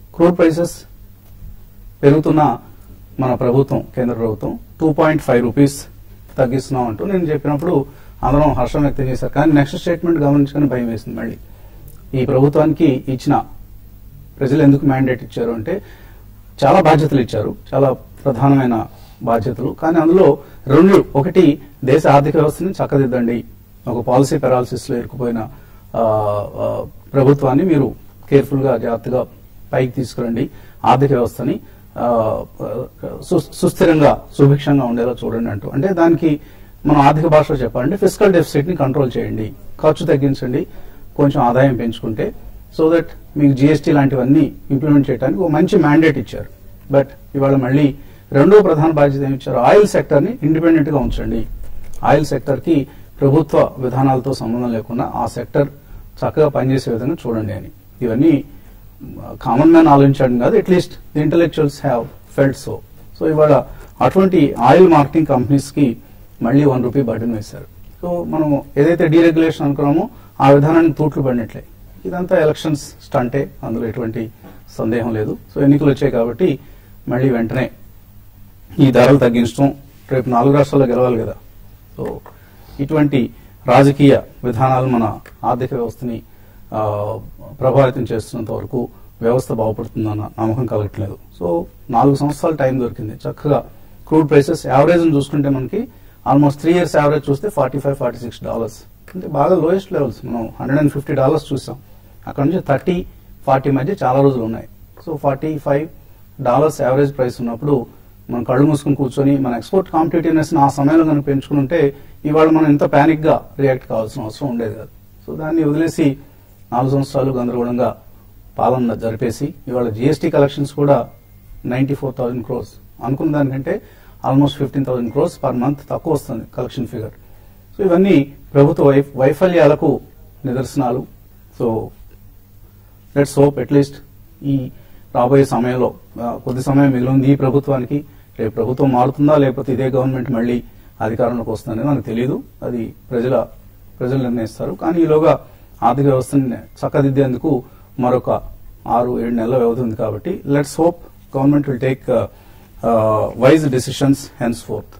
crude prices పెరుగుతున్న మన ప్రభుత్వం కేంద్ర ప్రభుత్వం టూ పాయింట్ ఫైవ్ రూపీస్ తగ్గిస్తున్నాం అంటూ నేను చెప్పినప్పుడు అందరం హర్షం వ్యక్తం చేశారు కానీ నెక్స్ట్ స్టేట్మెంట్ గమనించుకొని భయం వేసింది మళ్ళీ ఈ ప్రభుత్వానికి ఇచ్చిన ప్రజలు ఎందుకు మ్యాండేట్ ఇచ్చారు అంటే చాలా బాధ్యతలు ఇచ్చారు చాలా ప్రధానమైన బాధ్యతలు కానీ అందులో రెండు ఒకటి దేశ ఆర్థిక వ్యవస్థని చక్కదిద్దండి ఒక పాలసీ పెరాలసిస్ లో ఇరుక్కుపోయిన ఆ, ఆ, ప్రభుత్వాన్ని మీరు కేర్ఫుల్ గా జాగ్రత్తగా పైకి తీసుకురండి ఆర్థిక వ్యవస్థని ఆ, సు- సుస్థిరంగా సుభిక్షంగా ఉండేలా చూడండి అంటూ అంటే దానికి మనం ఆర్థిక భాషలో చెప్పాలంటే ఫిజికల్ డెఫిసిట్ ని కంట్రోల్ చేయండి ఖర్చు తగ్గించండి కొంచెం ఆదాయం పెంచుకుంటే సో దట్ మీకు జిఎస్టీ లాంటివన్నీ ఇంప్లిమెంట్ చేయడానికి ఒక మంచి మ్యాండేట్ ఇచ్చారు బట్ ఇవాళ మళ్ళీ రెండో ప్రధాన బాధ్యత ఏమి ఇచ్చారు ఆయిల్ సెక్టర్ ని ఇండిపెండెంట్ గా ఉంచండి ఆయిల్ సెక్టర్ కి ప్రభుత్వ విధానాలతో సంబంధం లేకుండా ఆ సెక్టర్ చక్కగా పనిచేసే విధంగా చూడండి అని ఇవన్నీ కామన్ మ్యాన్ ఆలోచించడం కాదు at least the intellectuals have felt so so ఇవాళ అటువంటి ఆయిల్ మార్కెటింగ్ కంపెనీస్ కి మళ్ళీ వన్ రూపీ బర్డెన్ వేశారు సో మనం ఏదైతే డీరెగ్యులేషన్ అనుకున్నామో ఆ విధానానికి తూట్లు పడినట్లే ఇదంతా ఎలక్షన్స్ స్టంటే అందులో ఎటువంటి సందేహం లేదు సో ఎన్నికలు వచ్చాయి కాబట్టి మళ్ళీ వెంటనే ఈ ధరలు తగ్గించడం రేపు నాలుగు రాష్ట్రాల్లో గెలవాలి కదా సో ఇటువంటి రాజకీయ విధానాలు మన ఆర్థిక వ్యవస్థని ఆ, ప్రభావితం చేస్తున్నంత వరకు వ్యవస్థ బాగుపడుతుందన్న నమ్మకం కలగట్లేదు సో నాలుగు సంవత్సరాల టైం దొరికింది చక్కగా క్రూడ్ ప్రైసెస్ యావరేజ్ చూసుకుంటే మనకి ఆల్మోస్ట్ త్రీ ఇయర్స్ యావరేజ్ చూస్తే forty five forty six dollars అంటే బాగా లోయెస్ట్ లెవెల్స్ మనం హండ్రెడ్ అండ్ ఫిఫ్టీ డాలర్స్ చూసాం అక్కడ నుంచి థర్టీ ఫార్టీ మధ్య చాలా రోజులు ఉన్నాయి so forty five dollars average price ఉన్నప్పుడు మనం కళ్ళు మూసుకుని కూర్చొని మన ఎక్స్పోర్ట్ కాంపిటేటివ్నెస్ ఆ సమయంలో కనుక పెంచుకుని ఉంటే ఇవాళ మనం ఇంత ప్యానిక్ గా రియాక్ట్ కావాల్సిన అవసరం ఉండేది కాదు సో దాన్ని వదిలేసి నాలుగు సంవత్సరాలు గందరగోళంగా పాలన జరిపేసి ఇవాళ జిఎస్టీ కలెక్షన్స్ కూడా నైన్టీ ఫోర్ థౌసండ్ క్రోర్స్ అనుకున్న దానికంటే almost fifteen thousand crores per month తక్కువ వస్తుంది కలెక్షన్ ఫిగర్ సో ఇవన్నీ ప్రభుత్వ వైఫ్ వైఫల్యాలకు నిదర్శనాలు సో లెట్స్ హోప్ అట్లీస్ట్ ఈ రాబోయే సమయంలో ఆ, కొద్ది సమయం మిగిలింది ఈ ప్రభుత్వానికి రేపు ప్రభుత్వం మారుతుందా లేకపోతే ఇదే గవర్నమెంట్ మళ్ళీ అధికారంలోకి వస్తుందని మనకు తెలియదు అది ప్రజల ప్రజలు నిర్ణయిస్తారు కానీ ఈలోగా ఆర్థిక వ్యవస్థని చక్కదిద్దేందుకు మరొక ఆరు ఏడు నెలల వ్యవధి ఉంది కాబట్టి let's hope government will take wise decisions henceforth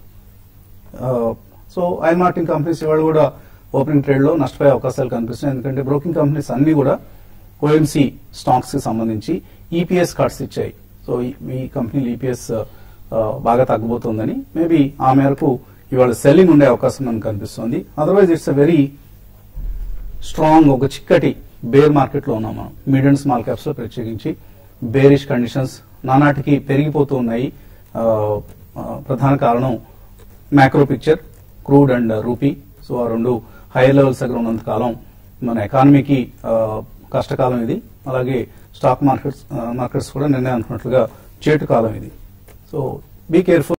so oil marketing companies ఇవాళ కూడా ఓపెనింగ్ ట్రేడ్ లో నష్టపోయే అవకాశాలు కనిపిస్తున్నాయి ఎందుకంటే బ్రోకింగ్ కంపెనీస్ అన్ని కూడా ఓఎంసీ స్టాక్స్ కి సంబంధించి ఈపీఎస్ కార్డ్స్ ఇచ్చాయి సో ఈ- ఈ కంపెనీలు ఈపీఎస్ బాగా తగ్గబోతోందని మేబీ ఆ మేరకు ఇవాళ సెల్లింగ్ ఉండే అవకాశం మనకు కనిపిస్తుంది otherwise it's a very strong ఒక చిక్కటి బేర్ మార్కెట్ లో ఉన్నాం మనం మిడ్ అండ్ స్మాల్ క్యాప్స్ లో ప్రత్యేకించి బేరిష్ కండిషన్స్ నానాటికి పెరిగిపోతూ ఉన్నాయి ఆ, ఆ, ప్రధాన కారణం macro picture crude and rupee so ఆ రెండు హైయర్ లెవెల్స్ దగ్గర ఉన్నంత కాలం మన ఎకానమీకి ఆ, కష్టకాలం ఇది అలాగే స్టాక్ మార్కెట్స్ మార్కెట్స్ కూడా నిర్ణయం అనుకున్నట్లుగా చేటు కాలం ఇది సో బీ కేర్ఫుల్